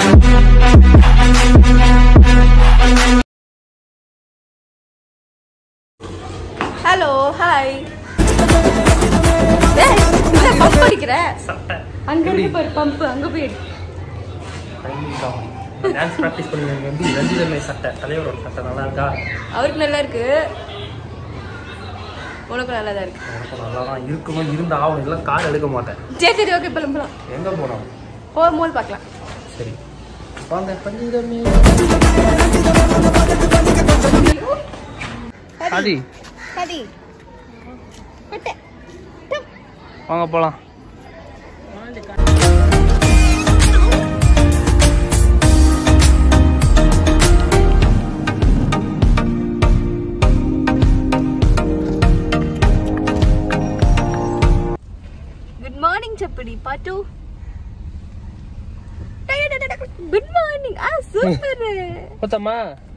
Hello hi pump அடிக்கிற சட்டை அங்க இருக்கு பாரு பம்ப் அங்க போய் எடு. டான்ஸ் ப்ராக்டிஸ் பண்ணி வந்து ரஞ்சிதமே சட்டை தலைவரோட சட்டை நல்லா இருக்கா அவருக்கு நல்லா இருக்கு உனக்கு நல்லா தான் இருக்கு எனக்கு நல்லா தான் இருக்கணும் இருந்த ஆகணும் இல்லை கார் எடுக்க மாட்டேன் சரி சரி ஓகே போலாம் போலாம் எங்கே போனோம் போ மோல் பார்க்கலாம் சரி வாங்க பஞ்சிதமே ஆதி சரி கட்டு வாங்க போகலாம் குட் மார்னிங் சப்படி பாட்டு குட் மார்னிங் ஆ சூப்பர் பார்த்தம்மா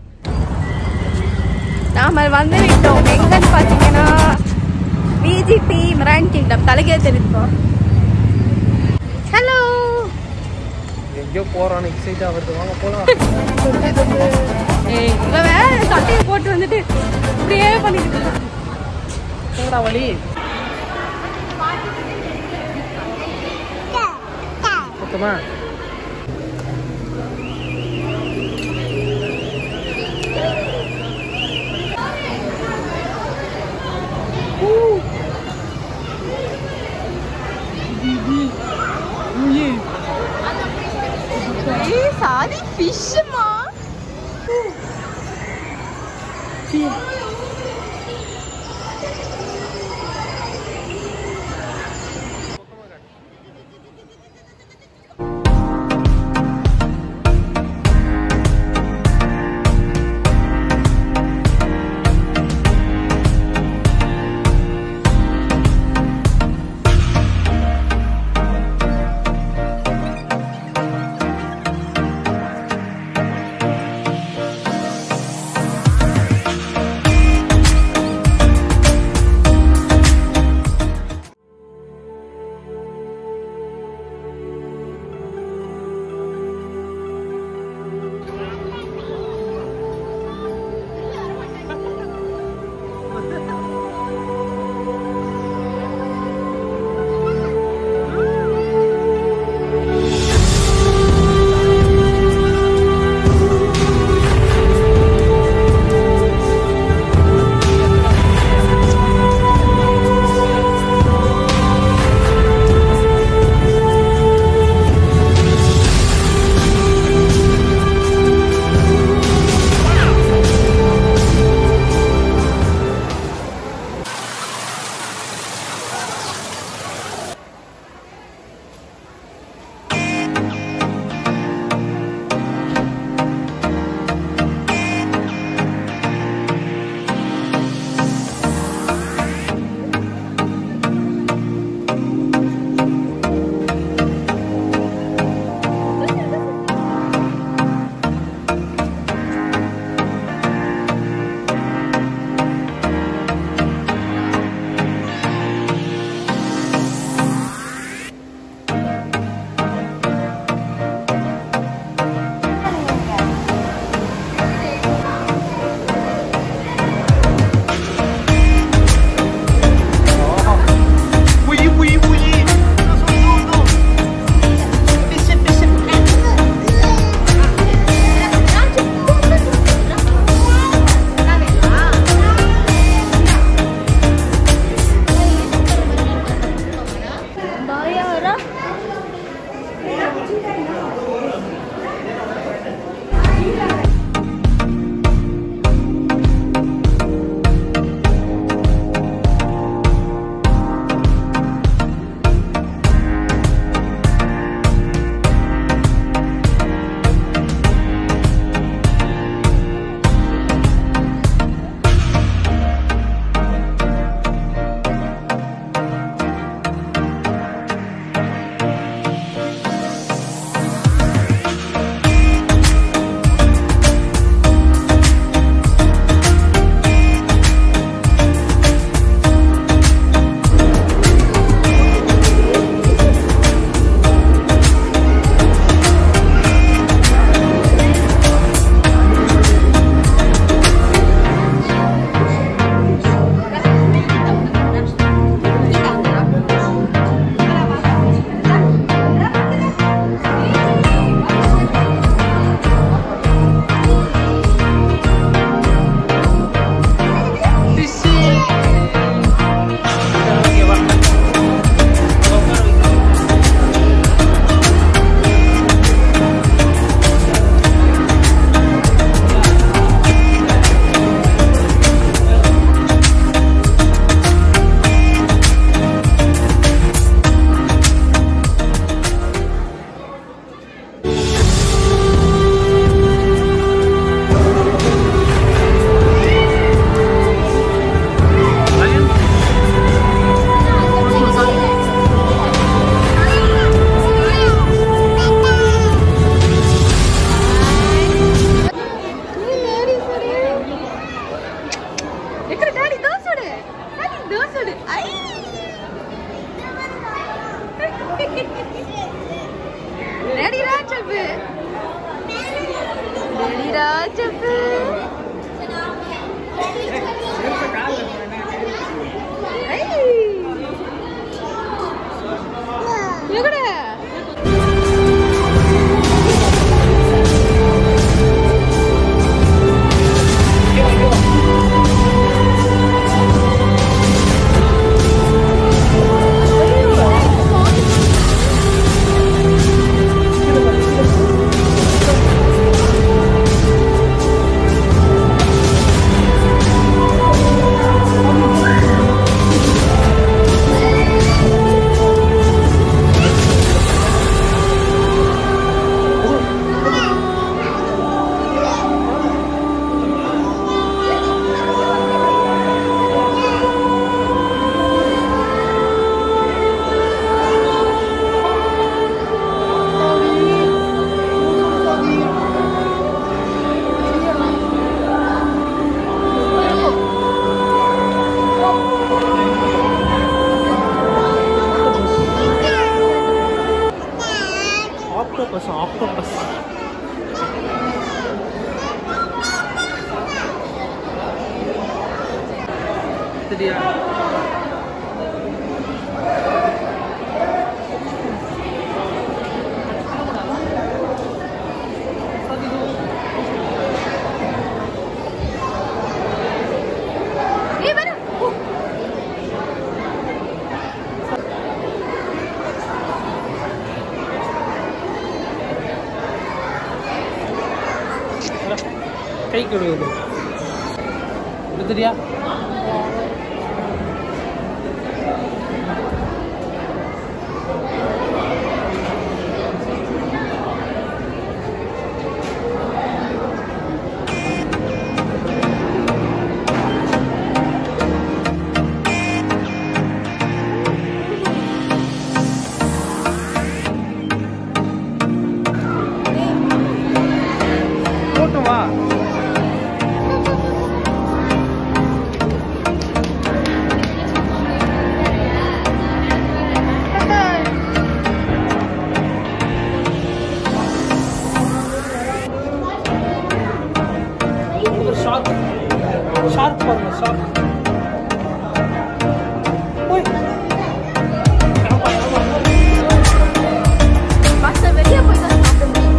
நாம வந்து விட்டோம் எங்கன்னு பாத்தீங்கன்னா விஜிபி மிரான் கிங்டம் தலைக்கே தெரிஞ்சுப்போம் ஹலோ எங்கேயோ போகிறான்னு எக்ஸைட் ஆகுது வாங்க போகலாம் ஏய் இவன் வேற சட்டையை போட்டு வந்துட்டு இப்படியே பண்ணிட்டு இருக்கான். எங்கடா வழி பார்த்தம்மா ஏய் சாதி ஃபிஷ்மா டாடி தோசை சுடு டாடி தோசை சுடு ஐ டாடி ராஜப்பு டாடி ராஜப்பு எங்கட ஆக்டோபஸ் ஆக்டோபஸ் சரியா ஏய் வர கை கழுவுது எடுத்துறியா போட்டும் வா ஷார்க் ஷார்க் பாருங்க ஷார்க் ஓய் பஸ் வெளியே போய் தான் சாப்பிடணும்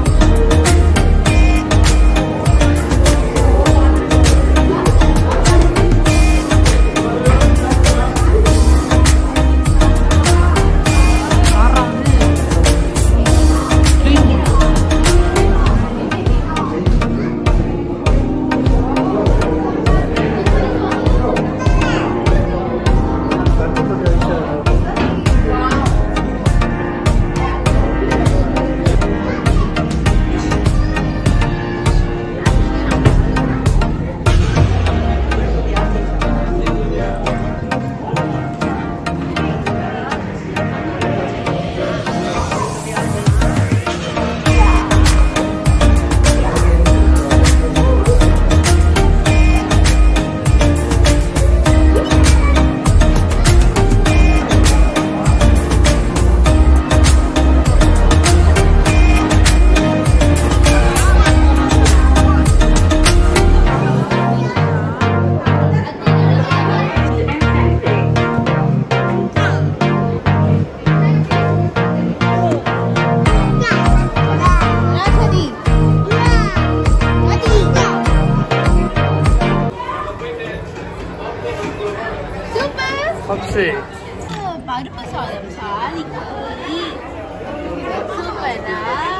சூப்பர் பப்ஸு பருப்பு சாதம் சாலிக்கு சூப்பரா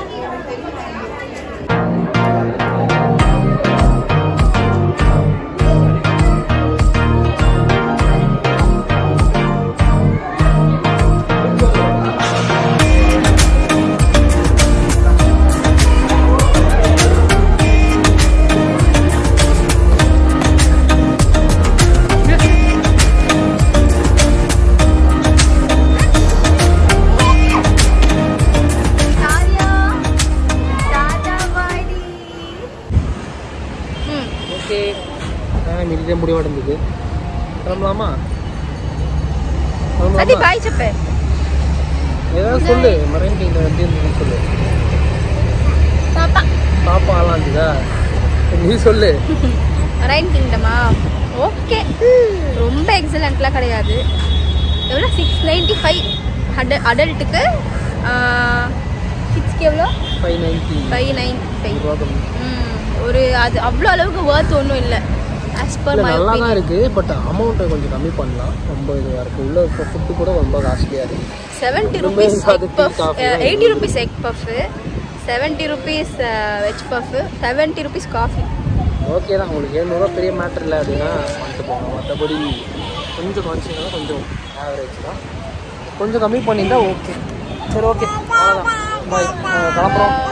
காரியா டாடா பாடி ம் ஓகே நான் மில்லிய முடிவடைந்தது கிளம்பலாமா சரி கிளம்பலாமா பாய் செப்பே ஏதாவது சொல்லு மரைன் கிங்டம் எப்படி இருந்ததுன்னு சொல்லு பாப்பா பாப்பா ஆளாம் இருந்துதா நீ சொல்லு ரைன் கிங்டமா ஓகே ரொம்ப எக்ஸலண்ட்லாம் கிடையாது எவ்வளோ சிக்ஸ் நைன்ட்டி ஃபைவ் அட அடல்ட்டுக்கு சிக்ஸ்க்கு எவ்வளோ five ninety five ninety five ரூபா கம்மி ஒரு அது அவ்வளோ அளவுக்கு ஒர்த் ஒன்றும் இல்லை ஆஸ் பர் இல்லை மை நல்லா தான் இருக்குது பட் அமௌண்ட்டை கொஞ்சம் கம்மி பண்ணலாம் ரொம்ப இதுவாக இருக்குது உள்ள இருக்க ஃபுட்டு கூட ரொம்ப காஸ்ட்லியாக இருக்குது செவன்ட்டி ஒண்ணுமே ருபீஸ் இல்லாத எக் tea, பஃப் coffee தான் eighty rupees egg puff seventy rupees veg puff seventy rupees coffee okay தான் உங்களுக்கு எழுநூறுவா பெரிய மேட்டர் இல்லை அப்படின்னா வந்துட்டு போங்க மற்றபடி கொஞ்சம் கான்சியஸாக கொஞ்சம் ஆவரேஜ் தான் கொஞ்சம் கம்மி பண்ணியிருந்தா ஓகே சரி ஓகே அவ்வளோதான் பாய் கிளம்புறோம்